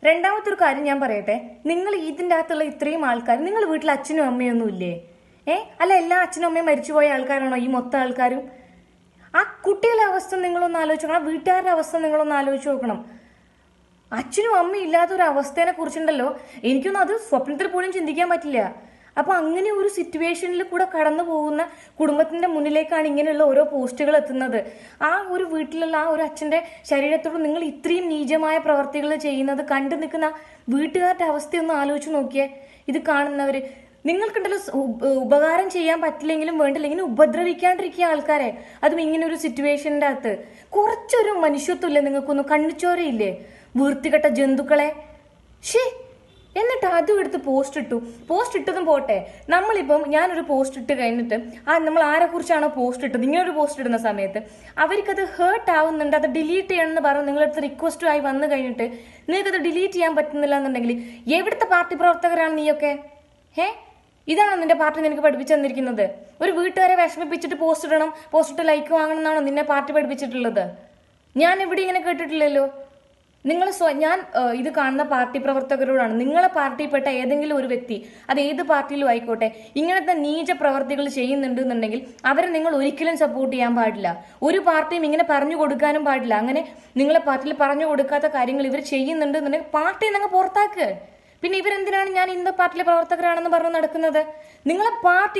രണ്ടാമത്തെ ഒരു കാര്യം ഞാൻ പറയട്ടെ നിങ്ങൾ ഇതിന്റെ അകത്തുള്ള ഇത്രയും ആൾക്കാർ നിങ്ങൾ വീട്ടിൽ അച്ഛനും അമ്മയൊന്നും ഇല്ലേ ഏ അല്ല എല്ലാ അച്ഛനും അമ്മയും മരിച്ചുപോയ ആൾക്കാരാണോ ഈ മൊത്തം ആൾക്കാരും ആ കുട്ടികളുടെ അവസ്ഥ നിങ്ങളൊന്ന് ആലോചിച്ച് നോക്കണം ആ വീട്ടുകാരുടെ അവസ്ഥ നിങ്ങളൊന്ന് ആലോചിച്ച് നോക്കണം അച്ഛനും അമ്മയും ഇല്ലാത്ത ഒരു അവസ്ഥയെ കുറിച്ചുണ്ടല്ലോ എനിക്കൊന്നും അത് സ്വപ്നത്തിൽ പോലും ചിന്തിക്കാൻ പറ്റില്ല അപ്പൊ അങ്ങനെ ഒരു സിറ്റുവേഷനിൽ കൂടെ കടന്നു പോകുന്ന കുടുംബത്തിന്റെ മുന്നിലേക്കാണ് ഇങ്ങനെയുള്ള ഓരോ പോസ്റ്റുകൾ എത്തുന്നത് ആ ഒരു വീട്ടിലുള്ള ആ ഒരു അച്ഛന്റെ ശരീരത്തോട് നിങ്ങൾ ഇത്രയും നീചമായ പ്രവർത്തികൾ ചെയ്യുന്നത് കണ്ടു നിൽക്കുന്ന വീട്ടുകാരുടെ അവസ്ഥയൊന്ന് ആലോചിച്ച് നോക്കിയേ ഇത് കാണുന്നവര് നിങ്ങൾക്കുണ്ടല്ലോ സ് ഉപ- ഉപകാരം ചെയ്യാൻ പറ്റില്ലെങ്കിലും വേണ്ടില്ല ഇങ്ങനെ ഉപദ്രവിക്കാണ്ടിരിക്കുക ആൾക്കാരെ അതും ഇങ്ങനെ ഒരു സിറ്റുവേഷന്റെ അകത്ത് കുറച്ചൊരു മനുഷ്യത്വം ഇല്ലേ നിങ്ങൾക്കൊന്നും കണ്ണിച്ചോരയില്ലേ വൃത്തികെട്ട ജന്തുക്കളെ ഷേ എന്നിട്ട് അതും എടുത്ത് പോസ്റ്റ് ഇട്ടു പോസ്റ്റ് ഇട്ടതും പോട്ടെ നമ്മളിപ്പം ഞാനൊരു പോസ്റ്റ് ഇട്ട് കഴിഞ്ഞിട്ട് ആ നമ്മൾ ആരെ കുറിച്ചാണോ പോസ്റ്റ് ഇട്ടത് ഇങ്ങനെ ഒരു പോസ്റ്റ് ഇടുന്ന സമയത്ത് അവർക്കത് ഹേർട്ട് ആവുന്നുണ്ട് അത് ഡിലീറ്റ് ചെയ്യണമെന്ന് പറഞ്ഞ് നിങ്ങളടുത്ത് റിക്വസ്റ്റ് ആയി വന്നു കഴിഞ്ഞിട്ട് നിങ്ങൾക്കത് ഡിലീറ്റ് ചെയ്യാൻ പറ്റുന്നില്ല എന്നുണ്ടെങ്കിൽ എവിടുത്തെ പാർട്ടി പ്രവർത്തകരാണ് നീയൊക്കെ ഏ ഇതാണോ നിന്റെ പാർട്ടി നിനക്ക് പഠിപ്പിച്ചു തന്നിരിക്കുന്നത് ഒരു വീട്ടുകാരെ വിഷമിപ്പിച്ചിട്ട് പോസ്റ്റ് ഇടണം പോസ്റ്റ് ഇട്ട് ലൈക്ക് വാങ്ങണം എന്നാണോ നിന്നെ പാർട്ടി പഠിപ്പിച്ചിട്ടുള്ളത് ഞാൻ ഇവിടെ ഇങ്ങനെ കേട്ടിട്ടില്ലല്ലോ നിങ്ങൾ സ്വ ഞാൻ ഏഹ്, ഇത് കാണുന്ന പാർട്ടി പ്രവർത്തകരോടാണ് നിങ്ങളെ പാർട്ടിയിൽപ്പെട്ട ഏതെങ്കിലും ഒരു വ്യക്തി അത് ഏത് പാർട്ടിയിലും ആയിക്കോട്ടെ ഇങ്ങനത്തെ നീച പ്രവർത്തികൾ ചെയ്യുന്നുണ്ട് എന്നുണ്ടെങ്കിൽ അവരെ നിങ്ങൾ ഒരിക്കലും സപ്പോർട്ട് ചെയ്യാൻ പാടില്ല ഒരു പാർട്ടിയും ഇങ്ങനെ പറഞ്ഞു കൊടുക്കാനും പാടില്ല അങ്ങനെ നിങ്ങളെ പാർട്ടിയിൽ പറഞ്ഞു കൊടുക്കാത്ത കാര്യങ്ങൾ ഇവർ ചെയ്യുന്നുണ്ട് എന്നുണ്ടെങ്കിൽ പാർട്ടി നിങ്ങൾ പുറത്താക്ക് പിന്നെ ഇവരെന്തിനാണ് ഞാൻ ഇന്ന പാർട്ടിയിലെ പ്രവർത്തകരാണെന്ന് പറഞ്ഞു നടക്കുന്നത് നിങ്ങളെ പാർട്ടി